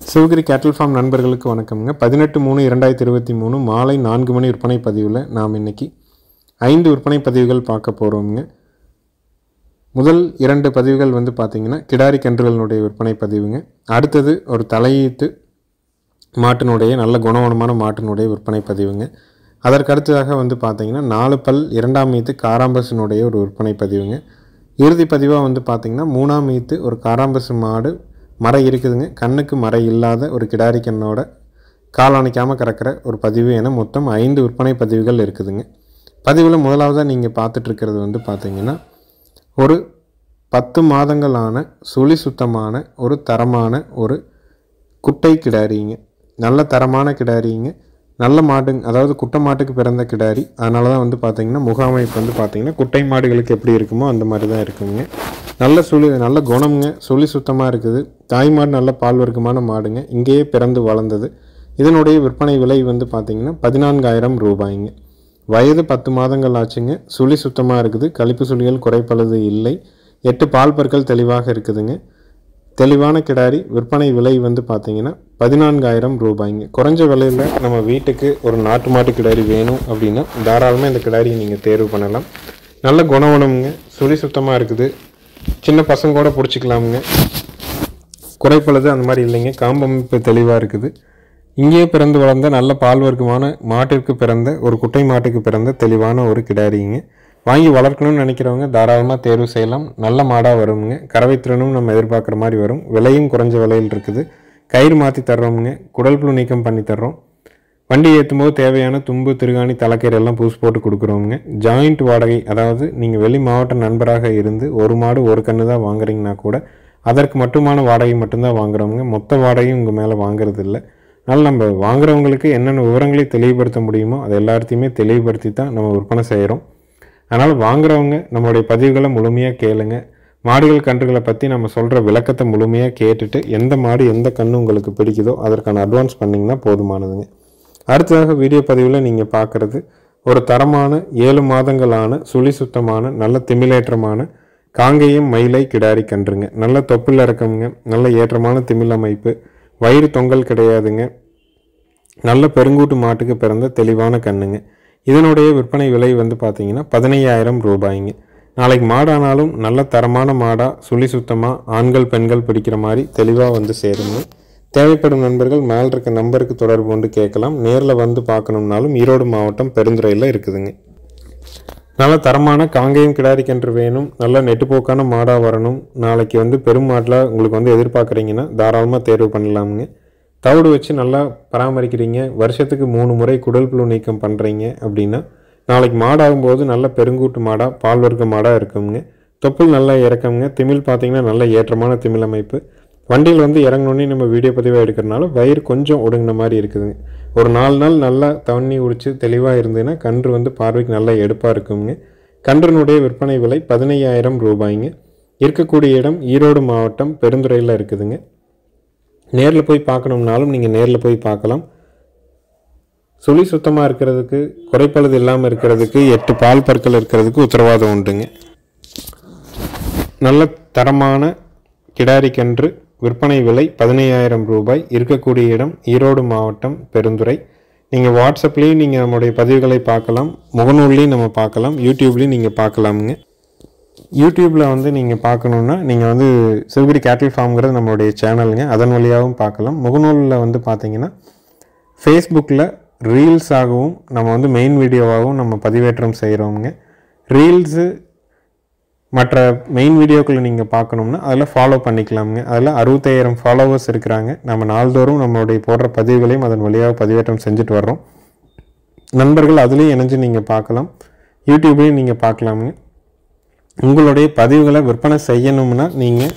சிவகிரி கேட்டில் ஃபார்ம் நண்பர்களுக்கு வணக்கம்ங்க பதினெட்டு மூணு இரண்டாயிரத்தி இருபத்தி மூணு மாலை நான்கு மணி விற்பனை பதிவில் நாம் இன்னைக்கு ஐந்து விற்பனை பதிவுகள் பார்க்க போகிறோம்ங்க முதல் இரண்டு பதிவுகள் வந்து பார்த்திங்கன்னா கிடாரி கன்றுகளினுடைய விற்பனை பதிவுங்க அடுத்தது ஒரு தலையீத்து மாட்டினுடைய நல்ல குணவனமான மாட்டினுடைய விற்பனை பதிவுங்க அதற்கு அடுத்ததாக வந்து பார்த்தீங்கன்னா நாலு பல் இரண்டாம் மீத்து காராம்பஸினுடைய ஒரு விற்பனை பதிவுங்க இறுதி பதிவாக வந்து பார்த்தீங்கன்னா மூணாம் மீத்து ஒரு காராம்பசு மாடு மறை இருக்குதுங்க கண்ணுக்கு மறை இல்லாத ஒரு கிடாரி கண்ணோட கால் அணைக்காமல் கறக்கிற ஒரு பதிவு என மொத்தம் ஐந்து விற்பனை பதிவுகள் இருக்குதுங்க பதிவில் முதலாவதாக நீங்கள் பார்த்துட்ருக்கிறது வந்து பார்த்தீங்கன்னா ஒரு பத்து மாதங்களான சுழி சுத்தமான ஒரு தரமான ஒரு குட்டை கிடாரிங்க நல்ல தரமான கிடாரிங்க நல்ல மாடுங்க அதாவது குட்டை மாட்டுக்கு பிறந்த கிடாரி அதனால தான் வந்து பார்த்தீங்கன்னா முகாமைப்பு வந்து பார்த்தீங்கன்னா குட்டை மாடுகளுக்கு எப்படி இருக்குமோ அந்த மாதிரி தான் இருக்குங்க நல்ல சுழி நல்ல குணம்ங்க சுழி சுத்தமாக இருக்குது தாய் மாடு நல்ல பால் வர்க்கமான மாடுங்க இங்கேயே பிறந்து வளர்ந்தது இதனுடைய விற்பனை விலை வந்து பார்த்தீங்கன்னா பதினான்காயிரம் ரூபாய்ங்க வயது பத்து மாதங்கள் ஆச்சுங்க சுழி சுத்தமாக இருக்குது கழிப்பு சுழிகள் குறைப்பளது இல்லை எட்டு பால் பற்கள் தெளிவாக இருக்குதுங்க தெளிவான கிடாரி விற்பனை விலை வந்து பார்த்தீங்கன்னா பதினான்காயிரம் ரூபாய்ங்க குறைஞ்ச விலையில் நம்ம வீட்டுக்கு ஒரு நாட்டு மாட்டு கிடாரி வேணும் அப்படின்னா தாராளமாக இந்த கிடாரியை நீங்கள் தேர்வு பண்ணலாம் நல்ல குணவனமுங்க சுழி சுத்தமாக இருக்குது சின்ன பசங்க கூட பிடிச்சிக்கலாமுங்க குறைப்பழுது அந்த மாதிரி இல்லைங்க காம்பமைப்பு தெளிவாக இருக்குது இங்கேயே பிறந்து வளர்ந்த நல்ல பால் வர்க்கமான மாட்டிற்கு பிறந்த ஒரு குட்டை மாட்டுக்கு பிறந்த தெளிவான ஒரு கிடாரிங்க வாங்கி வளர்க்கணும்னு நினைக்கிறவங்க தாராளமாக தேர்வு செய்யலாம் நல்ல மாடாக வருங்க கறவை திறனும் நம்ம எதிர்பார்க்குற மாதிரி வரும் விலையும் குறைஞ்ச விலையில் இருக்குது கயிறு மாற்றி தர்றோமுங்க குடல் புழு நீக்கம் பண்ணி தர்றோம் வண்டி ஏற்றும் போது தேவையான தும்பு திருகாணி தலைக்கீரை எல்லாம் பூசு போட்டு கொடுக்குறோமுங்க ஜாயிண்ட் வாடகை அதாவது நீங்கள் வெளி மாவட்ட நண்பராக இருந்து ஒரு மாடு ஒரு கன்று தான் வாங்குறீங்கன்னா கூட அதற்கு மட்டுமான வாடகை மட்டும்தான் வாங்குறவங்க மொத்த வாடகையும் உங்கள் மேலே வாங்குறது இல்லை அதனால் நம்ம வாங்குறவங்களுக்கு என்னென்ன விவரங்களை தெளிவுபடுத்த முடியுமோ அது எல்லாத்தையுமே தெளிவுபடுத்தி தான் நம்ம விற்பனை செய்கிறோம் அதனால் வாங்குறவங்க நம்மளுடைய பதிவுகளை முழுமையாக கேளுங்க மாடுகள் கன்றுகளை பற்றி நம்ம சொல்கிற விளக்கத்தை முழுமையாக கேட்டுட்டு எந்த மாடு எந்த கன்று உங்களுக்கு பிடிக்குதோ அதற்கான அட்வான்ஸ் பண்ணிங்கன்னா போதுமானதுங்க அடுத்ததாக வீடியோ பதிவில் நீங்கள் பார்க்குறது ஒரு தரமான ஏழு மாதங்களான சுழி சுத்தமான நல்ல திமிலேற்றமான காங்கேயம் மயிலை கிடாரி கன்றுங்க நல்ல தொப்புள் இறக்கமுங்க நல்ல ஏற்றமான திமிழ் அமைப்பு வயிறு தொங்கல் கிடையாதுங்க நல்ல பெருங்கூட்டு மாட்டுக்கு பிறந்த தெளிவான கண்ணுங்க இதனுடைய விற்பனை விலை வந்து பார்த்தீங்கன்னா பதினையாயிரம் ரூபாய்ங்க நாளைக்கு மாடானாலும் நல்ல தரமான மாடாக சுழி சுத்தமாக ஆண்கள் பெண்கள் பிடிக்கிற மாதிரி தெளிவாக வந்து சேருங்க தேவைப்படும் நண்பர்கள் மேல் இருக்க நம்பருக்கு தொடர்பு கொண்டு கேட்கலாம் நேரில் வந்து பார்க்கணும்னாலும் ஈரோடு மாவட்டம் பெருந்துறையில் இருக்குதுங்க நல்ல தரமான காங்கேயம் கிடாரி கன்று வேணும் நல்ல நெட்டுப்போக்கான மாடாக வரணும் நாளைக்கு வந்து பெரும் மாட்டில் உங்களுக்கு வந்து எதிர்பார்க்குறீங்கன்னா தாராளமாக தேர்வு பண்ணலாமுங்க தவிடு வச்சு நல்லா பராமரிக்கிறீங்க வருஷத்துக்கு மூணு முறை குடல் புழு நீக்கம் பண்ணுறீங்க அப்படின்னா நாளைக்கு மாடாகும்போது நல்ல பெருங்கூட்டு மாடாக பால் வர்க்க மாடாக இருக்குங்க தொப்புள் நல்லா இறக்கமுங்க திமிழ் பார்த்தீங்கன்னா நல்ல ஏற்றமான திமிழ் அமைப்பு வண்டியில் வந்து இறங்கணுன்னே நம்ம வீடியோ பதிவாக எடுக்கிறனால வயிறு கொஞ்சம் ஒடுங்கின மாதிரி இருக்குதுங்க ஒரு நாலு நாள் நல்லா தண்ணி உடிச்சு தெளிவாக இருந்ததுன்னா கன்று வந்து பார்வைக்கு நல்லா எடுப்பாக இருக்குங்க கன்றினுடைய விற்பனை விலை பதினையாயிரம் ரூபாய்ங்க இருக்கக்கூடிய இடம் ஈரோடு மாவட்டம் பெருந்துறையில் இருக்குதுங்க நேரில் போய் பார்க்கணும்னாலும் நீங்கள் நேரில் போய் பார்க்கலாம் சுழி சுத்தமாக இருக்கிறதுக்கு குறைப்பழுது இல்லாமல் இருக்கிறதுக்கு எட்டு பால் பற்கள் இருக்கிறதுக்கு உத்தரவாதம் உண்டுங்க நல்ல தரமான கிடாரி கன்று விற்பனை விலை பதினையாயிரம் ரூபாய் இருக்கக்கூடிய இடம் ஈரோடு மாவட்டம் பெருந்துறை நீங்கள் வாட்ஸ்அப்லேயும் நீங்கள் நம்முடைய பதிவுகளை பார்க்கலாம் முகநூல்லையும் நம்ம பார்க்கலாம் யூடியூப்லேயும் நீங்கள் பார்க்கலாமுங்க யூடியூப்பில் வந்து நீங்கள் பார்க்கணுன்னா நீங்கள் வந்து சிவகிரி கேட்டில் ஃபார்ம்ங்கிறது நம்மளுடைய சேனலுங்க அதன் வழியாகவும் பார்க்கலாம் முகநூலில் வந்து பார்த்தீங்கன்னா ஃபேஸ்புக்கில் ரீல்ஸாகவும் நம்ம வந்து மெயின் வீடியோவாகவும் நம்ம பதிவேற்றம் செய்கிறோமுங்க ரீல்ஸு மற்ற மெயின் வீடியோக்களை நீங்கள் பார்க்கணும்னா அதில் ஃபாலோ பண்ணிக்கலாமுங்க அதில் அறுபத்தாயிரம் ஃபாலோவர்ஸ் இருக்கிறாங்க நம்ம நாள்தோறும் நம்மளுடைய போடுற பதிவுகளையும் அதன் வழியாக பதிவேற்றம் செஞ்சுட்டு வர்றோம் நண்பர்கள் அதுலேயும் இணைஞ்சு நீங்கள் பார்க்கலாம் யூடியூப்லேயும் நீங்கள் பார்க்கலாமுங்க உங்களுடைய பதிவுகளை விற்பனை செய்யணும்னா நீங்கள்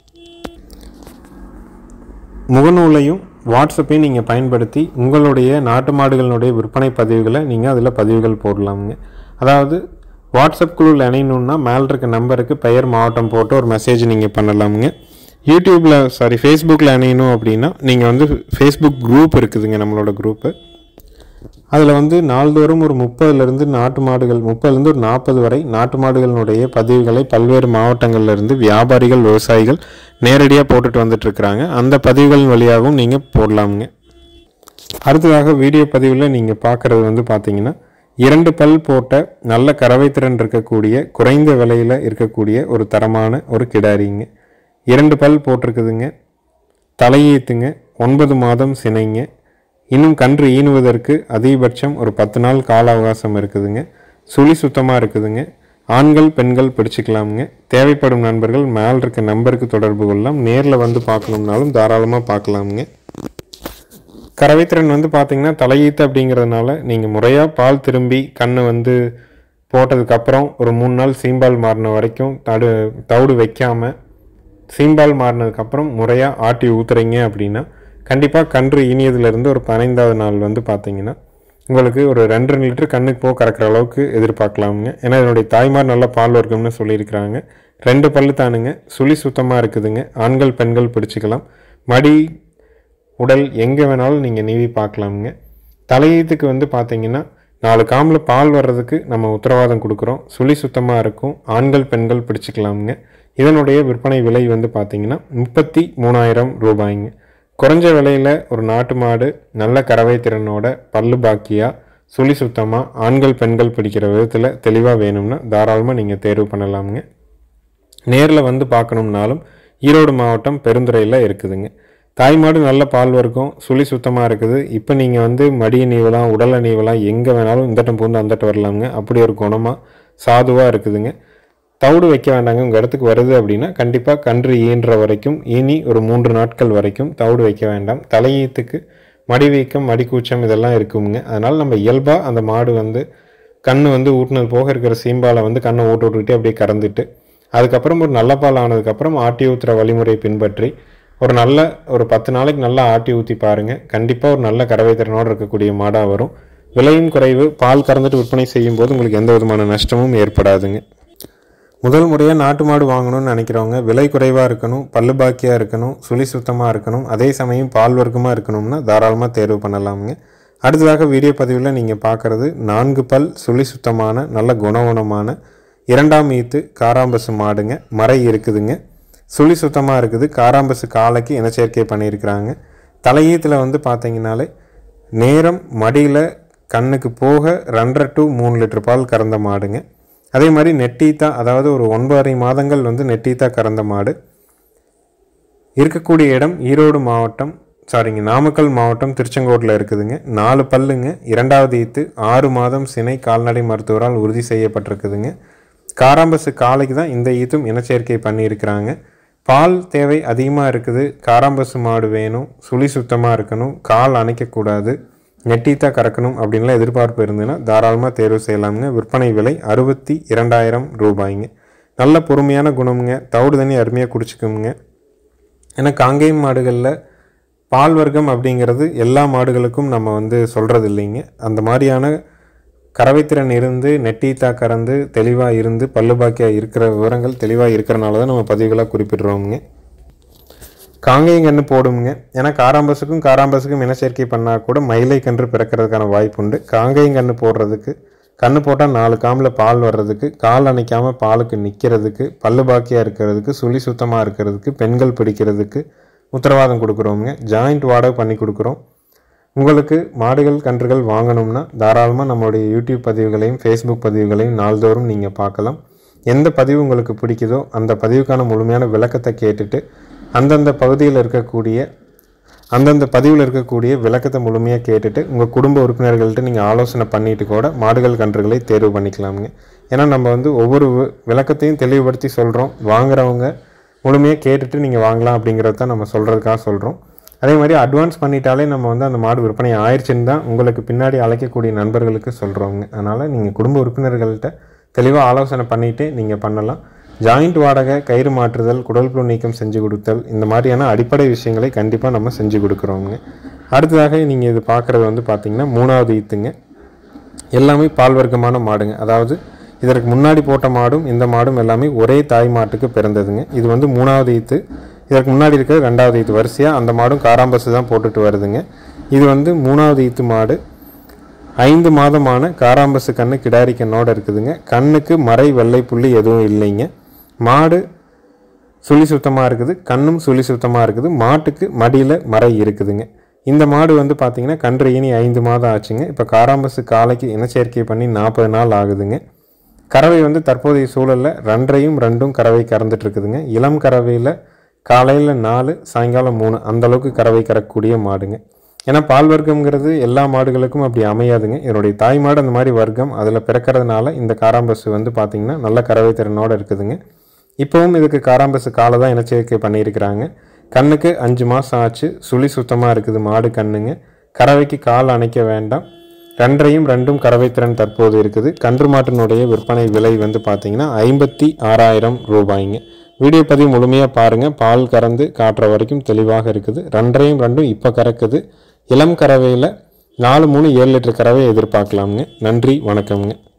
முகநூலையும் வாட்ஸ்அப்பையும் நீங்கள் பயன்படுத்தி உங்களுடைய நாட்டு மாடுகளினுடைய விற்பனை பதிவுகளை நீங்கள் அதில் பதிவுகள் போடலாமுங்க அதாவது வாட்ஸ்அப் குழுவில் இணையணுன்னா மேலே இருக்க நம்பருக்கு பெயர் மாவட்டம் போட்டு ஒரு மெசேஜ் நீங்கள் பண்ணலாமுங்க யூடியூப்பில் சாரி ஃபேஸ்புக்கில் இணையணும் அப்படின்னா நீங்கள் வந்து ஃபேஸ்புக் குரூப் இருக்குதுங்க நம்மளோட குரூப்பு அதில் வந்து நாள்தோறும் ஒரு முப்பதுலேருந்து நாட்டு மாடுகள் முப்பதுலேருந்து ஒரு நாற்பது வரை நாட்டு மாடுகளினுடைய பதிவுகளை பல்வேறு மாவட்டங்கள்ல இருந்து வியாபாரிகள் விவசாயிகள் நேரடியாக போட்டுட்டு வந்துட்டு இருக்கிறாங்க அந்த பதிவுகளின் வழியாகவும் நீங்கள் போடலாமுங்க அடுத்ததாக வீடியோ பதிவில் நீங்கள் பார்க்குறது வந்து பார்த்தீங்கன்னா இரண்டு பல் போட்ட நல்ல கறவைத்திறன் இருக்கக்கூடிய குறைந்த விலையில் இருக்கக்கூடிய ஒரு தரமான ஒரு கிடாரிங்க இரண்டு பல் போட்டிருக்குதுங்க தலையீத்துங்க ஒன்பது மாதம் சினைங்க இன்னும் கன்று ஈனுவதற்கு அதிகபட்சம் ஒரு பத்து நாள் கால அவகாசம் இருக்குதுங்க சுழி சுத்தமாக இருக்குதுங்க ஆண்கள் பெண்கள் பிடிச்சிக்கலாமுங்க தேவைப்படும் நண்பர்கள் மேல் இருக்க நம்பருக்கு தொடர்பு கொள்ளலாம் நேரில் வந்து பார்க்கணும்னாலும் தாராளமாக பார்க்கலாமுங்க கறவைத்திறன் வந்து பார்த்தீங்கன்னா தலையீத்து அப்படிங்கிறதுனால நீங்கள் முறையாக பால் திரும்பி கண்ணை வந்து போட்டதுக்கப்புறம் ஒரு மூணு நாள் சீம்பால் மாறின வரைக்கும் தடு தவிடு வைக்காமல் சீம்பால் மாறினதுக்கப்புறம் முறையாக ஆட்டி ஊத்துறீங்க அப்படின்னா கண்டிப்பாக கன்று இனியதுலேருந்து ஒரு பதினைந்தாவது நாள் வந்து பார்த்தீங்கன்னா உங்களுக்கு ஒரு ரெண்டு ரெண்டு லிட்டர் கண்ணுக்கு போக கறக்கிற அளவுக்கு எதிர்பார்க்கலாமுங்க ஏன்னா இதனுடைய தாய்மார் நல்ல பால் வர்க்கம்னு சொல்லியிருக்கிறாங்க ரெண்டு பல்லு தானுங்க சுழி சுத்தமாக இருக்குதுங்க ஆண்கள் பெண்கள் பிடிச்சிக்கலாம் மடி உடல் எங்கே வேணாலும் நீங்கள் நீவி பார்க்கலாமுங்க தலையீத்துக்கு வந்து பார்த்தீங்கன்னா நாலு காமில் பால் வர்றதுக்கு நம்ம உத்தரவாதம் கொடுக்குறோம் சுழி சுத்தமாக இருக்கும் ஆண்கள் பெண்கள் பிடிச்சிக்கலாமுங்க இதனுடைய விற்பனை விலை வந்து பார்த்தீங்கன்னா முப்பத்தி மூணாயிரம் ரூபாய்ங்க குறைஞ்ச விலையில் ஒரு நாட்டு மாடு நல்ல கறவை திறனோட பல்லு பாக்கியாக சுழி சுத்தமாக ஆண்கள் பெண்கள் பிடிக்கிற விதத்தில் தெளிவாக வேணும்னா தாராளமாக நீங்கள் தேர்வு பண்ணலாமுங்க நேரில் வந்து பார்க்கணும்னாலும் ஈரோடு மாவட்டம் பெருந்துறையில் இருக்குதுங்க தாய்மாடு நல்ல பால் வர்க்கம் சுழி சுத்தமாக இருக்குது இப்போ நீங்கள் வந்து மடியை நீவலாம் உடலை நீவலாம் எங்கே வேணாலும் இந்தட்டம் பூந்து அந்தட்டம் வரலாமுங்க அப்படி ஒரு குணமாக சாதுவாக இருக்குதுங்க தவிடு வைக்க வேண்டாங்க உங்கள் இடத்துக்கு வருது அப்படின்னா கண்டிப்பாக கன்று ஈன்ற வரைக்கும் இனி ஒரு மூன்று நாட்கள் வரைக்கும் தவிடு வைக்க வேண்டாம் தலையீத்துக்கு மடி வீக்கம் மடி கூச்சம் இதெல்லாம் இருக்குங்க அதனால் நம்ம இயல்பாக அந்த மாடு வந்து கண் வந்து ஊட்டினது போக இருக்கிற சீம்பாலை வந்து கண்ணை ஊட்ட விட்டுக்கிட்டே அப்படியே கறந்துட்டு அதுக்கப்புறம் ஒரு நல்ல பால் ஆனதுக்கப்புறம் ஆட்டி ஊற்றுற வழிமுறையை பின்பற்றி ஒரு நல்ல ஒரு பத்து நாளைக்கு நல்லா ஆட்டி ஊற்றி பாருங்கள் கண்டிப்பாக ஒரு நல்ல கறவை திறனோடு இருக்கக்கூடிய மாடாக வரும் விலையும் குறைவு பால் கறந்துட்டு விற்பனை செய்யும் போது உங்களுக்கு எந்த விதமான நஷ்டமும் ஏற்படாதுங்க முதல் முறையாக நாட்டு மாடு வாங்கணும்னு நினைக்கிறவங்க விலை குறைவாக இருக்கணும் பல்லு பாக்கியாக இருக்கணும் சுழி சுத்தமாக இருக்கணும் அதே சமயம் பால் வர்க்கமாக இருக்கணும்னா தாராளமாக தேர்வு பண்ணலாமுங்க அடுத்ததாக வீடியோ பதிவில் நீங்கள் பார்க்குறது நான்கு பல் சுழி சுத்தமான நல்ல குணகுணமான இரண்டாம் ஈத்து காராம்பசு மாடுங்க மறை இருக்குதுங்க சுழி சுத்தமாக இருக்குது காராம்பசு காலைக்கு இனச்சேர்க்கை பண்ணியிருக்கிறாங்க தலையீத்தில் வந்து பார்த்தீங்கனாலே நேரம் மடியில் கண்ணுக்கு போக ரெண்டரை டு மூணு லிட்டர் பால் கறந்த மாடுங்க அதே மாதிரி நெட்டீத்தா அதாவது ஒரு ஒன்பதரை மாதங்கள் வந்து நெட்டீத்தா கறந்த மாடு இருக்கக்கூடிய இடம் ஈரோடு மாவட்டம் சாரிங்க நாமக்கல் மாவட்டம் திருச்செங்கோட்டில் இருக்குதுங்க நாலு பல்லுங்க இரண்டாவது ஈத்து ஆறு மாதம் சினை கால்நடை மருத்துவரால் உறுதி செய்யப்பட்டிருக்குதுங்க காராம்பசு காலைக்கு தான் இந்த ஈத்தும் இனச்சேர்க்கை பண்ணியிருக்கிறாங்க பால் தேவை அதிகமாக இருக்குது காராம்பசு மாடு வேணும் சுழி சுத்தமாக இருக்கணும் கால் அணைக்கக்கூடாது நெட்டித்தா கறக்கணும் அப்படின்லாம் எதிர்பார்ப்பு இருந்ததுன்னா தாராளமாக தேர்வு செய்யலாமுங்க விற்பனை விலை அறுபத்தி இரண்டாயிரம் ரூபாய்ங்க நல்ல பொறுமையான குணமுங்க தவிடு தண்ணி அருமையாக குடிச்சுக்குங்க ஏன்னா காங்கேயம் மாடுகளில் பால் வர்க்கம் அப்படிங்கிறது எல்லா மாடுகளுக்கும் நம்ம வந்து சொல்கிறது இல்லைங்க அந்த மாதிரியான கறவைத்திறன் இருந்து நெட்டீத்தா கறந்து தெளிவாக இருந்து பல்லுபாக்கியாக இருக்கிற விவரங்கள் தெளிவாக இருக்கிறனால தான் நம்ம பதிவுகளாக குறிப்பிடுறோமுங்க காங்கேயம் கன்று போடுங்க ஏன்னா காராம்பஸுக்கும் காராம்பஸுக்கும் இனச்சேர்க்கை பண்ணால் கூட மயிலை கன்று பிறக்கிறதுக்கான வாய்ப்பு உண்டு காங்கேயம் கன்று போடுறதுக்கு கன்று போட்டால் நாலு காமில் பால் வர்றதுக்கு கால் அணைக்காமல் பாலுக்கு நிற்கிறதுக்கு பல்லு பாக்கியாக இருக்கிறதுக்கு சுழி சுத்தமாக இருக்கிறதுக்கு பெண்கள் பிடிக்கிறதுக்கு உத்தரவாதம் கொடுக்குறோமுங்க ஜாயிண்ட் வாடகை பண்ணி கொடுக்குறோம் உங்களுக்கு மாடுகள் கன்றுகள் வாங்கணும்னா தாராளமாக நம்மளுடைய யூடியூப் பதிவுகளையும் ஃபேஸ்புக் பதிவுகளையும் நாள்தோறும் நீங்கள் பார்க்கலாம் எந்த பதிவு உங்களுக்கு பிடிக்குதோ அந்த பதிவுக்கான முழுமையான விளக்கத்தை கேட்டுட்டு அந்தந்த பகுதியில் இருக்கக்கூடிய அந்தந்த பதிவில் இருக்கக்கூடிய விளக்கத்தை முழுமையாக கேட்டுட்டு உங்கள் குடும்ப உறுப்பினர்கள்ட்ட நீங்கள் ஆலோசனை பண்ணிட்டு கூட மாடுகள் கன்றுகளை தேர்வு பண்ணிக்கலாமுங்க ஏன்னா நம்ம வந்து ஒவ்வொரு வி- விளக்கத்தையும் தெளிவுபடுத்தி சொல்கிறோம் வாங்குறவங்க முழுமையாக கேட்டுட்டு நீங்கள் வாங்கலாம் அப்படிங்கிறத தான் நம்ம சொல்கிறதுக்காக சொல்கிறோம் அதே மாதிரி அட்வான்ஸ் பண்ணிட்டாலே நம்ம வந்து அந்த மாடு விற்பனை ஆயிடுச்சுன்னு தான் உங்களுக்கு பின்னாடி அழைக்கக்கூடிய நண்பர்களுக்கு சொல்கிறோங்க அதனால் நீங்கள் குடும்ப உறுப்பினர்கள்ட்ட தெளிவாக ஆலோசனை பண்ணிவிட்டு நீங்கள் பண்ணலாம் ஜாயிண்ட் வாடகை கயிறு மாற்றுதல் குடல் புழு நீக்கம் செஞ்சு கொடுத்தல் இந்த மாதிரியான அடிப்படை விஷயங்களை கண்டிப்பாக நம்ம செஞ்சு கொடுக்குறோங்க அடுத்ததாக நீங்கள் இது பார்க்குறது வந்து பார்த்திங்கன்னா மூணாவது ஈத்துங்க எல்லாமே பால் வர்க்கமான மாடுங்க அதாவது இதற்கு முன்னாடி போட்ட மாடும் இந்த மாடும் எல்லாமே ஒரே தாய் மாட்டுக்கு பிறந்ததுங்க இது வந்து மூணாவது ஈத்து இதற்கு முன்னாடி இருக்கிறது ரெண்டாவது ஈத்து வரிசையாக அந்த மாடும் காராம்பசு தான் போட்டுட்டு வருதுங்க இது வந்து மூணாவது ஈத்து மாடு ஐந்து மாதமான காராம்பசு கண்ணு கிடாரி கண்ணோட இருக்குதுங்க கண்ணுக்கு மறை வெள்ளை புள்ளி எதுவும் இல்லைங்க மாடு சுழி சுத்தமாக இருக்குது கண்ணும் சுழி சுத்தமாக இருக்குது மாட்டுக்கு மடியில் மறை இருக்குதுங்க இந்த மாடு வந்து பார்த்திங்கன்னா கன்று இனி ஐந்து மாதம் ஆச்சுங்க இப்போ காராம்பசு காலைக்கு இனச்சேர்க்கை பண்ணி நாற்பது நாள் ஆகுதுங்க கறவை வந்து தற்போதைய சூழலில் ரெண்டரையும் ரெண்டும் கறவை கறந்துட்டு இருக்குதுங்க இளம் கறவையில் காலையில் நாலு சாயங்காலம் மூணு அந்த அளவுக்கு கறவை கறக்கக்கூடிய மாடுங்க ஏன்னா பால் வர்க்கம்ங்கிறது எல்லா மாடுகளுக்கும் அப்படி அமையாதுங்க இதனுடைய தாய் மாடு அந்த மாதிரி வர்க்கம் அதில் பிறக்கிறதுனால இந்த காராம்பசு வந்து பார்த்திங்கன்னா நல்ல கறவை திறனோடு இருக்குதுங்க இப்போவும் இதுக்கு காராம்பசு காலை தான் இனச்சேர்க்கை பண்ணியிருக்கிறாங்க கண்ணுக்கு அஞ்சு மாதம் ஆச்சு சுழி சுத்தமாக இருக்குது மாடு கண்ணுங்க கறவைக்கு கால் அணைக்க வேண்டாம் ரெண்டரையும் ரெண்டும் கறவை திறன் தற்போது இருக்குது கன்று மாட்டினுடைய விற்பனை விலை வந்து பார்த்தீங்கன்னா ஐம்பத்தி ஆறாயிரம் ரூபாய்ங்க வீடியோ பதிவு முழுமையாக பாருங்கள் பால் கறந்து காட்டுற வரைக்கும் தெளிவாக இருக்குது ரெண்டரையும் ரெண்டும் இப்போ கறக்குது இளம் கறவையில் நாலு மூணு ஏழு லிட்டர் கறவை எதிர்பார்க்கலாமுங்க நன்றி வணக்கம்ங்க